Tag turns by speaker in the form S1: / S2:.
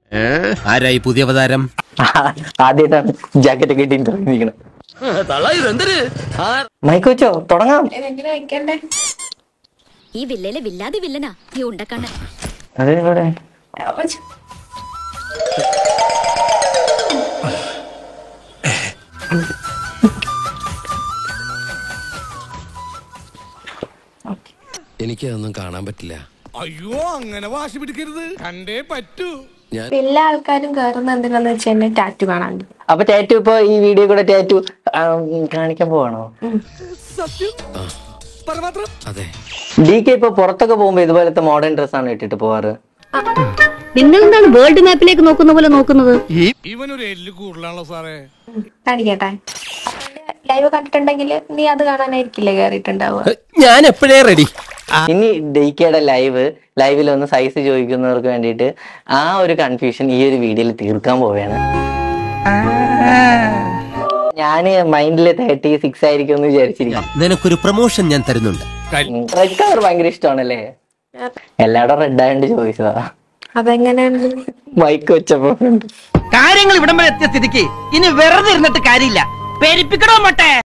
S1: ആരായി പുതിയ അവതാരം
S2: ആദ്യമായിട്ടാണ് ജാക്കറ്റ് ഒക്കെ ഇട്ട് ഇന്റർവ്യൂ നിൽക്കണം മൈക്ക് വെച്ചോ തുടങ്ങാം
S3: ഇതെങ്ങനെ വെക്കണ്ടേ
S4: ഈ വില്ലയിലെ വില്ലാതെ വില്ലനാ ഈ ഉണ്ടക്കണ്ണൻ
S2: അതെ ഇവിടെ
S3: അപ്പൊ
S1: എനിക്ക് അതൊന്നും കാണാൻ പറ്റില്ല
S5: അയ്യോ അങ്ങനെ വാശി പിടിക്കരുത് കണ്ടേ പറ്റൂ
S3: എല്ലാ ആൾക്കാരും കയറുന്ന എന്തിനാന്ന് വെച്ച് കഴിഞ്ഞാൽ ടാറ്റു കാണാൻ
S2: അപ്പൊ ടാറ്റു ഇപ്പൊ ഈ വീഡിയോ കൂടെ ടാറ്റു കാണിക്കാൻ പോവാണോ
S1: അതെ
S2: ഡി കെ ഇപ്പൊ പുറത്തൊക്കെ പോകുമ്പോ ഇതുപോലത്തെ മോഡേൺ ഡ്രസ്സാണ് ഇട്ടിട്ട് പോവാറ്
S4: നിങ്ങൾ എന്താണ് വേൾഡ് മാപ്പിലേക്ക് നോക്കുന്ന പോലെ നോക്കുന്നത്
S5: ഇവനൊരു എല്ല് കൂടുതലാണല്ലോ സാറേ
S3: കാണിക്കട്ടെ ലൈവ് കണ്ടിട്ടുണ്ടെങ്കിൽ നീ അത് കാണാനായിരിക്കില്ലേ കയറിയിട്ടുണ്ടാവുക
S1: ഞാൻ എപ്പോഴേ റെഡി
S2: ഇനി ഡെയ്ക്കയുടെ ലൈവ് ലൈവിൽ ഒന്ന് സൈസ് ചോദിക്കുന്നവർക്ക് വേണ്ടിയിട്ട് ആ ഒരു കൺഫ്യൂഷൻ ഈ ഒരു വീഡിയോയിൽ തീർക്കാൻ പോവുകയാണ് ഞാന് മൈൻഡിൽ തേർട്ടി സിക്സ് ആയിരിക്കും എന്ന് വിചാരിച്ചിരിക്കും
S1: നിനക്കൊരു പ്രൊമോഷൻ ഞാൻ തരുന്നുണ്ട്
S2: റെഡ് കളർ ഭയങ്കര ഇഷ്ടമാണല്ലേ എല്ലായിടും റെഡ് ആയതുകൊണ്ട് ചോദിച്ചതാ
S3: അതെങ്ങനെയാണ്
S2: മൈക്ക് വെച്ചപ്പോ
S6: കാര്യങ്ങൾ ഇവിടം വരെ എത്തിയ സ്ഥിതിക്ക് ഇനി വെറുതെ ഇരുന്നിട്ട് കാര്യമില്ല പെരിപ്പിക്കണോ മൊട്ടെ